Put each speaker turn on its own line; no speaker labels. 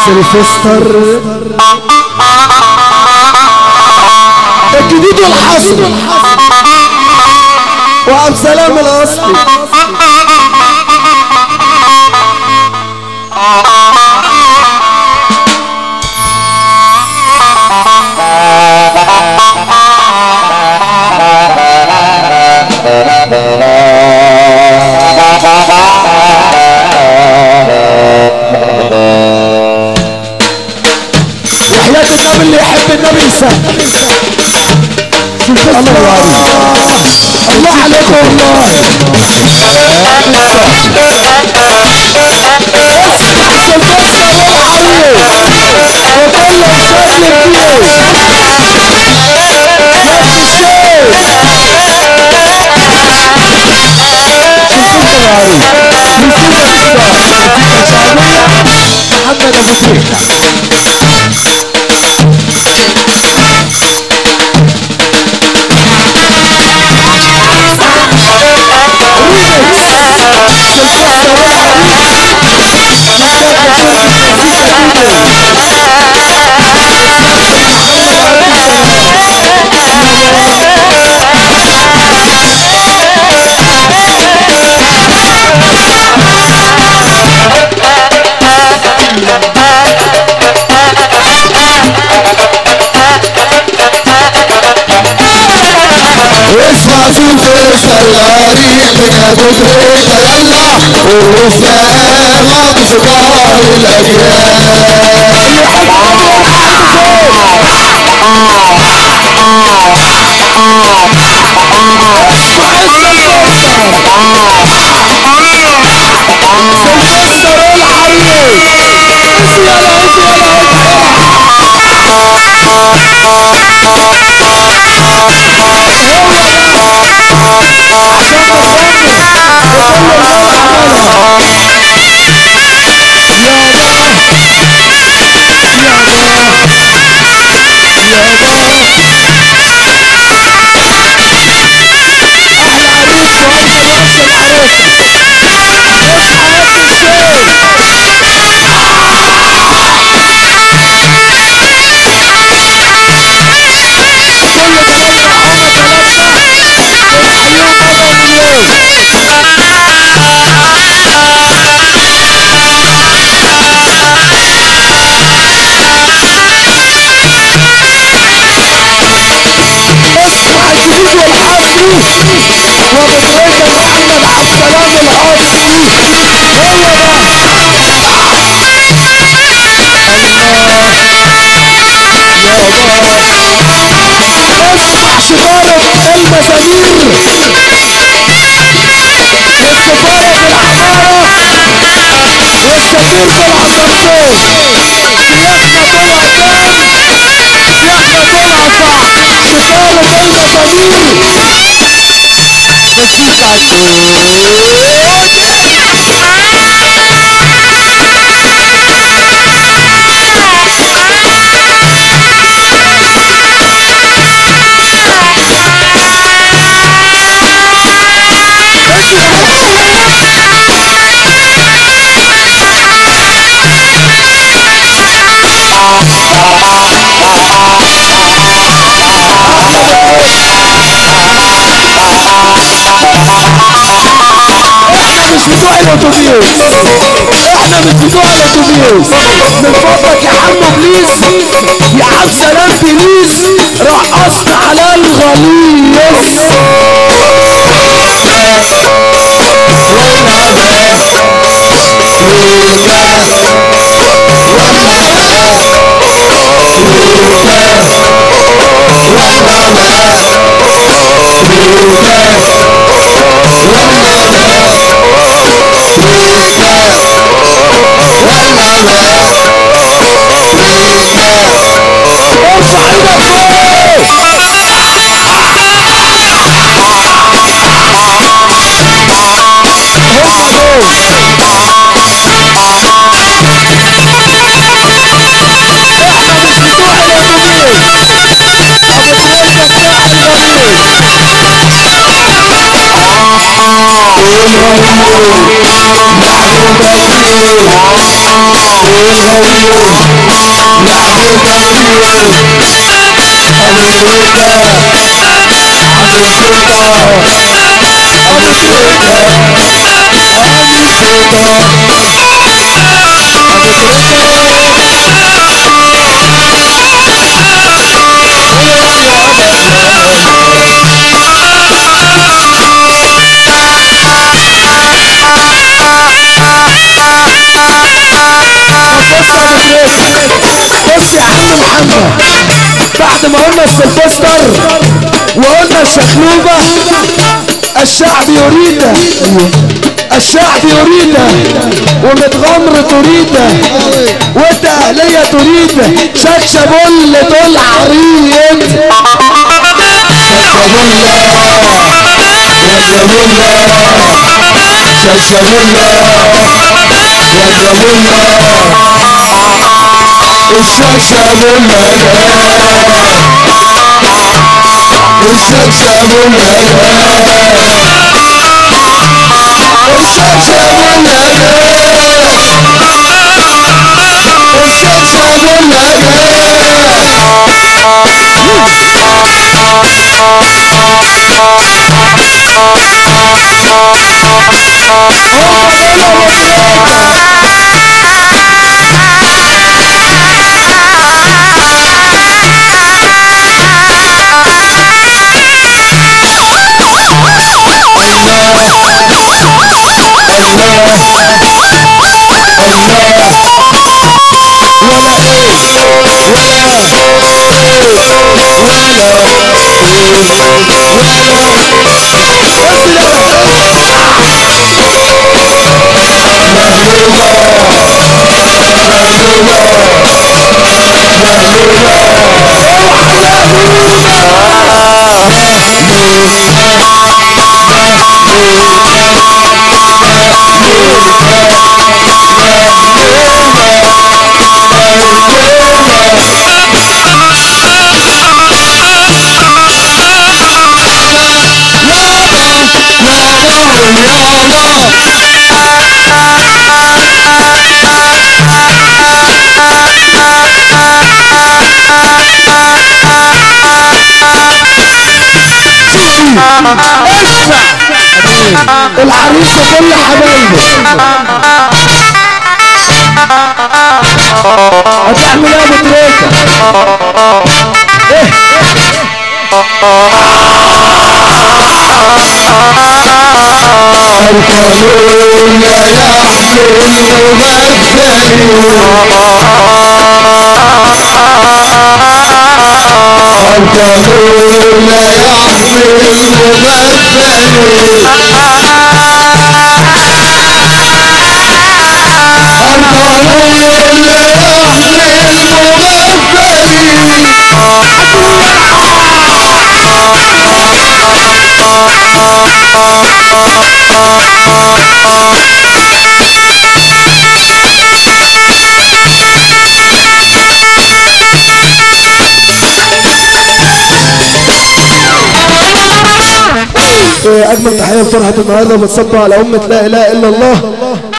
سيلفستر الجديد والحصري وعبد السلام الاصلي وحياة النبي اللي يحب النبي يسام الله الله عليكم والله محمد ابو تريكه
اسمع شوف الشلارين من ابو تريكة يلا والرسالة بشطار الاجيال مش بتوع الاتوبيس احنا مش بتوع الاتوبيس من فضلك يا حمو بليز يا عبد سلام بليز رقصنا على الغليظ ارفع ايدك فوق بص يا ابو تريكة بص يا عم محمد بعد ما قلنا السلفستر وقلنا الشخلوبة الشعب يريده الشعب يريده ومتغمر تريده وانت اهلية تريده شكشبول دول عريض العريس وكل حبايبه هتعمل ايه يا ابو تريكة ايه
القانون يحمي الممثل القانون يحمي الممثل القانون يحمي الممثل
إيه، اجمل تحيه لفرحه النهارده بتصبح على امه لا اله الا الله